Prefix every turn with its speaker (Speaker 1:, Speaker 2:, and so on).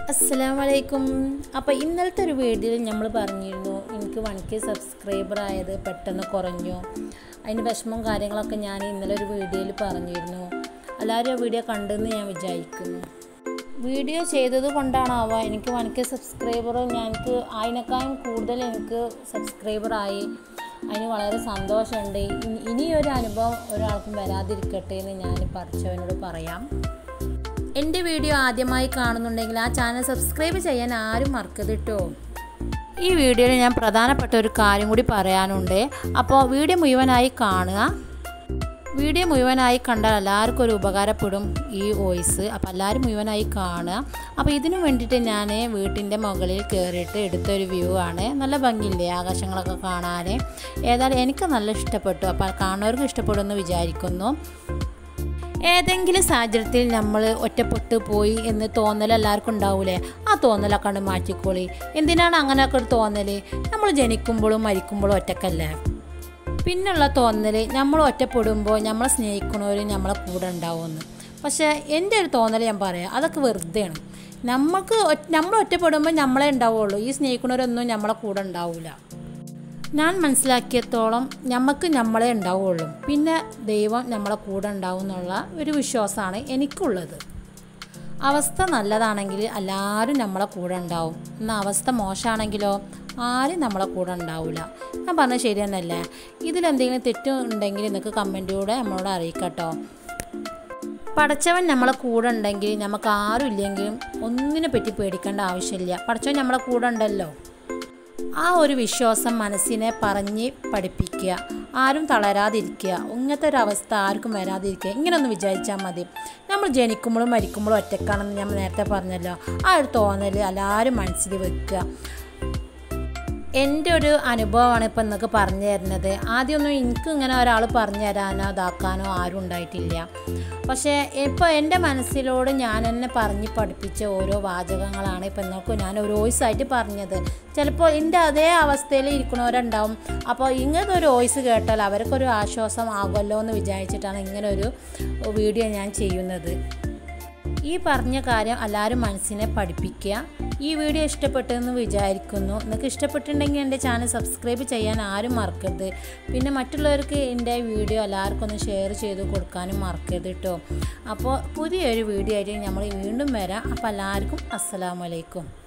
Speaker 1: അസ്സലാമലൈക്കും അപ്പോൾ ഇന്നലത്തെ ഒരു വീഡിയോയിൽ നമ്മൾ പറഞ്ഞിരുന്നു എനിക്ക് വൺ കെ സബ്സ്ക്രൈബർ ആയത് പെട്ടെന്ന് കുറഞ്ഞു അതിന് വിഷമവും കാര്യങ്ങളൊക്കെ ഞാൻ ഇന്നലെ ഒരു വീഡിയോയിൽ പറഞ്ഞിരുന്നു എല്ലാവരും ആ വീഡിയോ കണ്ടെന്ന് ഞാൻ വിചാരിക്കുന്നു വീഡിയോ ചെയ്തത് കൊണ്ടാണാവുക എനിക്ക് വൺ കെ സബ്സ്ക്രൈബർ ഞങ്ങൾക്ക് അതിനേക്കാളും കൂടുതൽ എനിക്ക് സബ്സ്ക്രൈബറായി അതിന് വളരെ സന്തോഷമുണ്ട് ഇനി- ഇനിയൊരു അനുഭവം ഒരാൾക്കും വരാതിരിക്കട്ടെ എന്ന് ഞാൻ പഠിച്ചവനോട് പറയാം എൻ്റെ വീഡിയോ ആദ്യമായി കാണുന്നുണ്ടെങ്കിൽ ആ ചാനൽ സബ്സ്ക്രൈബ് ചെയ്യാൻ ആരും മറക്കരുത് കേട്ടോ ഈ വീഡിയോയിൽ ഞാൻ പ്രധാനപ്പെട്ട ഒരു കാര്യം കൂടി പറയാനുണ്ട് അപ്പോൾ വീഡിയോ മുഴുവനായി കാണുക വീഡിയോ മുഴുവനായി കണ്ടാൽ എല്ലാവർക്കും ഒരു ഉപകാരപ്പെടും ഈ വോയിസ് അപ്പോൾ എല്ലാവരും മുഴുവനായി കാണുക അപ്പോൾ ഇതിനു വേണ്ടിയിട്ട് ഞാൻ വീട്ടിൻ്റെ മുകളിൽ കയറിയിട്ട് എടുത്തൊരു വ്യൂ ആണ് നല്ല ഭംഗിയില്ലേ ആകാശങ്ങളൊക്കെ കാണാൻ ഏതായാലും എനിക്ക് നല്ല ഇഷ്ടപ്പെട്ടു അപ്പോൾ കാണുന്നവർക്ക് ഇഷ്ടപ്പെടുമെന്ന് വിചാരിക്കുന്നു ഏതെങ്കിലും സാഹചര്യത്തിൽ നമ്മൾ ഒറ്റപ്പെട്ട് പോയി എന്ന് തോന്നൽ എല്ലാവർക്കും ഉണ്ടാവൂലേ ആ തോന്നലൊക്കെ കണ്ട് മാറ്റിക്കോളി എന്തിനാണ് അങ്ങനെയൊക്കെ ഒരു തോന്നൽ നമ്മൾ ജനിക്കുമ്പോഴും മരിക്കുമ്പോഴും ഒറ്റക്കല്ലേ പിന്നുള്ള തോന്നൽ നമ്മൾ ഒറ്റപ്പെടുമ്പോൾ നമ്മളെ സ്നേഹിക്കണവർ നമ്മളെ കൂടെ ഉണ്ടാവുമെന്ന് പക്ഷേ എൻ്റെ ഒരു തോന്നൽ ഞാൻ പറയാം അതൊക്കെ വെറുതെയാണ് നമുക്ക് ഒറ്റ- നമ്മൾ ഒറ്റപ്പെടുമ്പോൾ നമ്മളെ ഉണ്ടാവുള്ളൂ ഈ സ്നേഹിക്കണവരൊന്നും നമ്മളെ കൂടെ ഉണ്ടാവില്ല ഞാൻ മനസ്സിലാക്കിയത്തോളം നമുക്ക് നമ്മളെ ഉണ്ടാവുള്ളൂ പിന്നെ ദൈവം നമ്മളെ കൂടെ ഉണ്ടാവും എന്നുള്ള ഒരു വിശ്വാസമാണ് എനിക്കുള്ളത് അവസ്ഥ നല്ലതാണെങ്കിൽ എല്ലാവരും നമ്മളെ കൂടെ ഉണ്ടാവും എന്നാൽ അവസ്ഥ മോശമാണെങ്കിലോ ആരും നമ്മളെ കൂടെ ഉണ്ടാവില്ല ഞാൻ പറഞ്ഞത് ശരി തന്നെയല്ലേ ഇതിലെന്തെങ്കിലും തെറ്റുണ്ടെങ്കിൽ നിങ്ങൾക്ക് കമൻറ്റിലൂടെ നമ്മളോട് അറിയിക്കട്ടോ പടച്ചവൻ നമ്മളെ കൂടെ ഉണ്ടെങ്കിൽ നമുക്ക് ആരും ഇല്ലെങ്കിലും ഒന്നിനെ പറ്റി പേടിക്കേണ്ട ആവശ്യമില്ല പടച്ചവൻ നമ്മളെ കൂടെ ഉണ്ടല്ലോ ആ ഒരു വിശ്വാസം മനസ്സിനെ പറഞ്ഞ് പഠിപ്പിക്കുക ആരും തളരാതിരിക്കുക ഇങ്ങനത്തെ ഒരു അവസ്ഥ ആർക്കും വരാതിരിക്കുക ഇങ്ങനെയൊന്ന് വിചാരിച്ചാൽ മതി നമ്മൾ ജനിക്കുമ്പോഴും മരിക്കുമ്പോഴും ഒറ്റക്കാണെന്ന് ഞാൻ നേരത്തെ പറഞ്ഞല്ലോ ആ ഒരു തോന്നൽ എല്ലാവരും മനസ്സിൽ വെക്കുക എൻ്റെ ഒരു അനുഭവമാണ് ഇപ്പം നിങ്ങൾക്ക് പറഞ്ഞു തരുന്നത് ആദ്യമൊന്നും എനിക്ക് ഇങ്ങനെ ഒരാൾ പറഞ്ഞു തരാനോ ഇതാക്കാനോ ആരും ഉണ്ടായിട്ടില്ല പക്ഷേ ഇപ്പോൾ എൻ്റെ മനസ്സിലോട് ഞാൻ എന്നെ പറഞ്ഞ് പഠിപ്പിച്ച ഓരോ വാചകങ്ങളാണ് ഇപ്പം നിങ്ങൾക്ക് ഞാൻ ഒരു വോയിസ് ആയിട്ട് പറഞ്ഞത് ചിലപ്പോൾ എൻ്റെ അതേ അവസ്ഥയിൽ ഇരിക്കുന്നവരുണ്ടാവും അപ്പോൾ ഇങ്ങനത്തെ ഒരു വോയിസ് കേട്ടാൽ അവർക്കൊരു ആശ്വാസം ആകുമല്ലോ എന്ന് വിചാരിച്ചിട്ടാണ് ഇങ്ങനെ ഒരു വീഡിയോ ഞാൻ ചെയ്യുന്നത് ഈ പറഞ്ഞ കാര്യം എല്ലാവരും മനസ്സിനെ പഠിപ്പിക്കുക ഈ വീഡിയോ ഇഷ്ടപ്പെട്ടെന്ന് വിചാരിക്കുന്നു നിങ്ങൾക്ക് ഇഷ്ടപ്പെട്ടിട്ടുണ്ടെങ്കിൽ എൻ്റെ ചാനൽ സബ്സ്ക്രൈബ് ചെയ്യാൻ ആരും മറക്കരുത് പിന്നെ മറ്റുള്ളവർക്ക് എൻ്റെ വീഡിയോ എല്ലാവർക്കും ഒന്ന് ഷെയർ ചെയ്ത് കൊടുക്കാനും മറക്കരുത് കേട്ടോ അപ്പോൾ പുതിയൊരു വീഡിയോ ആയിട്ട് നമ്മൾ വീണ്ടും വരാം അപ്പോൾ എല്ലാവർക്കും അസ്സലാമലൈക്കും